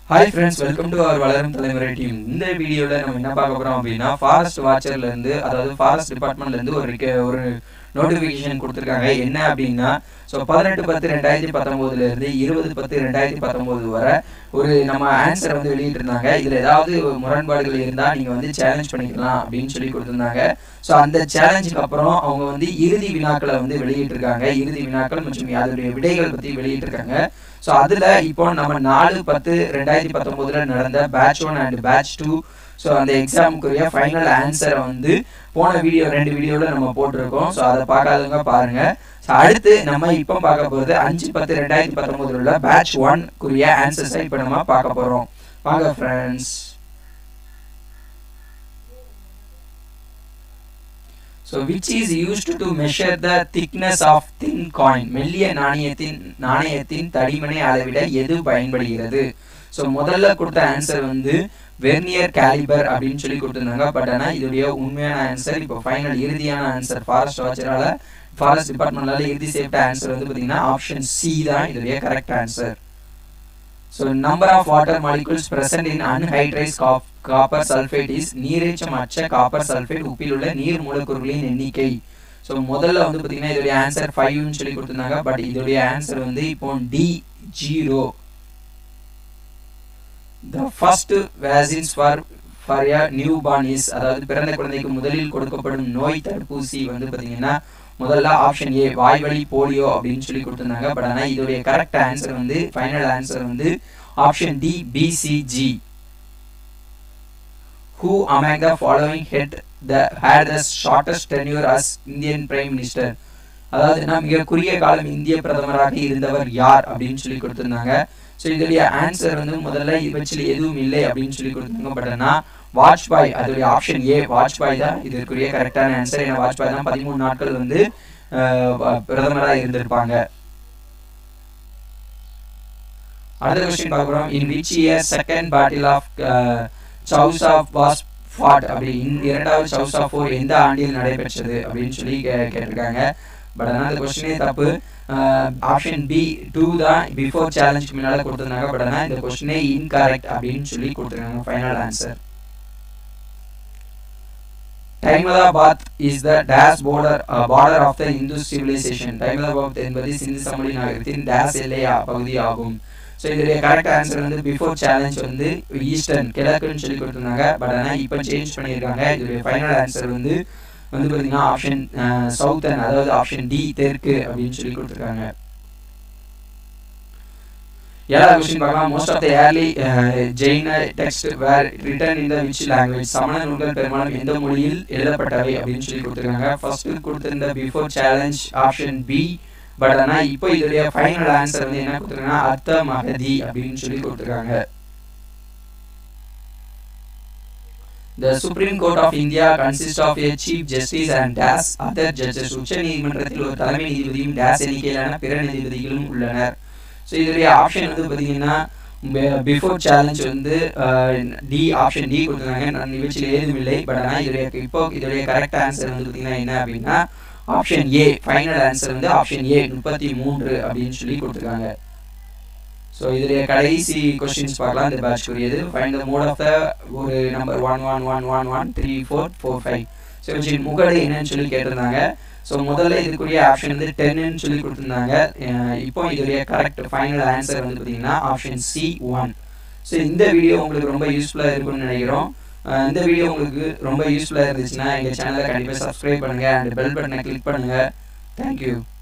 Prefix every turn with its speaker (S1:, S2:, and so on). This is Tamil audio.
S1: ஹாய் ஃப்ரெண்ட்ஸ் வெல்கம் டு அவர் வளரும் தலைமுறை டீம் இந்த வீடியோவில் நம்ம என்ன பார்க்க போகிறோம் அப்படின்னா ஃபாரஸ்ட் வாட்சர்லேருந்து அதாவது ஃபாரஸ்ட் டிபார்ட்மெண்ட்லேருந்து ஒரு reca- ஒரு நோட்டிஃபிகேஷன் கொடுத்துருக்காங்க என்ன அப்படின்னா ஸோ பதினெட்டு பத்து ரெண்டாயிரத்தி பத்தொம்போதுலேருந்து இருபது பத்து ரெண்டாயிரத்தி பத்தொம்போது வரை ஒரு நம்ம ஆன்சர் வந்து வெளியிட்டிருந்தாங்க இதில் ஏதாவது முரண்பாடுகள் இருந்தால் நீங்கள் வந்து சேலஞ்ச் பண்ணிக்கலாம் அப்படின்னு சொல்லி கொடுத்துருந்தாங்க ஸோ அந்த சேலஞ்சுக்கு அப்புறம் அவங்க வந்து இறுதி வினாக்களை வந்து வெளியிட்டிருக்காங்க இறுதி வினாக்கள் மற்றும் அதனுடைய விடைகள் பற்றி வெளியிட்டிருக்காங்க ஸோ அதில் இப்போ நம்ம நாலு பத்து ரெண்டாயிரத்தி பத்தொம்போதுல நடந்த batch one and batch two so அந்த எக்ஸாமுக்குரிய ஃபைனல் ஆன்சரை வந்து போன வீடியோ ரெண்டு வீடியோவில் நம்ம போட்டிருக்கோம் ஸோ அதை பார்க்காதவங்க பாருங்க ஸோ அடுத்து நம்ம இப்போ பார்க்க போகிறது அஞ்சு பத்து ரெண்டாயிரத்தி பத்தொம்போதுல உள்ள பேட்ச் ஒன்க்குரிய ஆன்சர்ஸை இப்போ நம்ம பார்க்க போகிறோம் வாங்க friends so which is used to measure the thickness of thin coin மெல்லிய நாணயத்தின் நாணயத்தின் தடிமனை அளவிட எது பயன்படுகிறது ஸோ முதல்ல கொடுத்த ஆன்சர் வந்து வெர்னியர் கேலிபர் அப்படின்னு சொல்லி கொடுத்துருந்தாங்க பட் ஆனால் இதோடைய உண்மையான ஆன்சர் இப்போ ஃபைனல் இறுதியான ஆன்சர் ஃபாரஸ்ட் வாட்சரால ஃபாரஸ்ட் டிபார்ட்மெண்ட்லால இறுதி செய்யப்பட்ட ஆன்சர் வந்து பார்த்தீங்கன்னா ஆப்ஷன் சி தான் இதோடைய correct answer so number of water molecules present in anhydrous cop- copper sulfate is நீரேற்றம் அற்ற காப்பர் சல்ஃபேட் உப்பில் உள்ள நீர் மூலக்கூறுகளின் எண்ணிக்கை ஸோ முதல்ல வந்து பார்த்தீங்கன்னா இதோடைய ஆன்சர் ஃபைவ்னு சொல்லி கொடுத்துருந்தாங்க பட் இதோடைய ஆன்சர் வந்து இப்போ D zero the first vaccines for for a newborn is அதாவது பிறந்த குழந்தைக்கு முதலில் கொடுக்கப்படும் நோய் தடுப்பூசி வந்து பார்த்தீங்கன்னா முதல்ல ஆப்ஷன் ஏ வாய்வழி போலியோ அப்படின்னு சொல்லி கொடுத்துருந்தாங்க பட் ஆனால் இதோடைய கரெக்ட் ஆன்சர் வந்து ஃபைனல் ஆன்சர் வந்து option D BCG who among the following head the had the shortest tenure as Indian Prime Minister அதாவது நான் மிக குறுகிய காலம் இந்திய பிரதமராக இருந்தவர் யார் அப்படின்னு சொல்லி கொடுத்திருந்தாங்க ஸோ இதோடைய ஆன்சர் வந்து முதல்ல இவற்றில் எதுவும் இல்லை அப்படின்னு சொல்லி கொடுத்தாங்க பட் ஆனால் வாஜ்பாய் அதோடைய ஆப்ஷன் ஏ வாஜ்பாய் தான் இதற்குரிய கரெக்டான ஆன்சர் ஏன்னா வாஜ்பாய் தான் பதிமூணு நாட்கள் வந்து பிரதமராக இருந்திருப்பாங்க அடுத்த கொஸ்டின் பார்க்குறோம் in which year second battle of சவுஸ் ஆஃப் வாஸ் ஃபாட் அப்படி இன் இரண்டாவது சவுஸ் ஆஃப் போர் எந்த ஆண்டில் நடைபெற்றது அப்படின்னு சொல்லி கே- கேட்டிருக்காங்க பட் ஆனால் அந்த கொஸ்டினே தப்பு ஆப்ஷன் பி டூ தான் பிஃபோர் சேலஞ்ச் முன்னால கொடுத்துருந்தாங்க பட் ஆனால் இந்த கொஸ்டினே இன்கரெக்ட் அப்படின்னு சொல்லி கொடுத்துருக்காங்க final answer Daimabad is the டேஸ் border border of the Indus civilisation Daimabad என்பது சிந்து சமவெளி நகரத்தின் டேஸ் எல்லை பகுதி ஆகும் ஸோ இதோடைய கரெக்ட் ஆன்சர் வந்து பிஃபோர் சேலஞ்ச் வந்து ஈஸ்டர்ன் கிழக்குன்னு சொல்லி கொடுத்துருந்தாங்க பட் ஆனால் இப்போ சேஞ்ச் பண்ணியிருக்காங்க இதோடைய ஃபைனல் ஆன்சர் வந்து வந்து பார்த்தீங்கன்னா ஆப்ஷன் சவுத்தன் அதாவது ஆப்ஷன் டி தெற்கு அப்படின்னு சொல்லி கொடுத்துருக்காங்க ஏழாவது கொஸ்டின் பார்க்கலாம் most of the early Jaina text were written in the which language சமண நூல்கள் பெரும்பாலும் எந்த மொழியில் எழுதப்பட்டவை அப்படின்னு சொல்லி கொடுத்துருக்காங்க ஃபர்ஸ்ட் கொடுத்திருந்த before challenge option B but ஆனால் இப்போ இதோடைய ஃபைனல் ஆன்சர் வந்து என்ன கொடுத்துருக்காங்கன்னா அர்த்த மகதி அப்படின்னு சொல்லி கொடுத்துருக்காங்க The Supreme Court of India consists of a Chief Justice and dash other judges. உச்ச நீதிமன்றத்தில் ஒரு தலைமை நீதிபதியும் டேஸ் எண்ணிக்கையிலான பிற நீதிபதிகளும் உள்ளனர் ஸோ இதோடைய ஆப்ஷன் வந்து பார்த்தீங்கன்னா பிஃபோர் சேலஞ்ச் வந்து டி ஆப்ஷன் டி கொடுத்துருக்காங்க நான் நிகழ்ச்சியில் ஏதும் இல்லை பட் ஆனால் இதோடைய இப்போ இதோடைய கரெக்ட் ஆன்சர் வந்து பார்த்தீங்கன்னா என்ன அப்படின்னா ஆப்ஷன் ஏ ஃபைனல் ஆன்சர் வந்து ஆப்ஷன் ஏ முப்பத்தி மூன்று அப்படின்னு சொல்லி கொடுத்துருக்காங்க ஸோ இதில் கடைசி கொஸ்டின்ஸ் பார்க்கலாம் இந்த பேட்ச்க்குரியது find the mode of the ஒரு number one one one one one three four four five so இவற்றின் முகடு என்னன்னு சொல்லி கேட்டிருந்தாங்க ஸோ முதல்ல இதுக்குரிய ஆப்ஷன் வந்து டென்னு சொல்லி கொடுத்துருந்தாங்க அஹ் இப்போ இதோடைய கரெக்ட் ஃபைனல் ஆன்சர் வந்து பார்த்தீங்கன்னா ஆப்ஷன் சி ஒன் ஸோ இந்த வீடியோ உங்களுக்கு ரொம்ப யூஸ்ஃபுல்லாக இருக்கும்னு நினைக்கிறோம் அஹ் இந்த வீடியோ உங்களுக்கு ரொம்ப யூஸ்ஃபுல்லாக இருந்துச்சுன்னா எங்கள் சேனலை கண்டிப்பாக சப்ஸ்கிரைப் பண்ணுங்கள் அண்ட் பெல் பட்டனை கிளிக் பண்ணுங்கள் தேங்க்யூ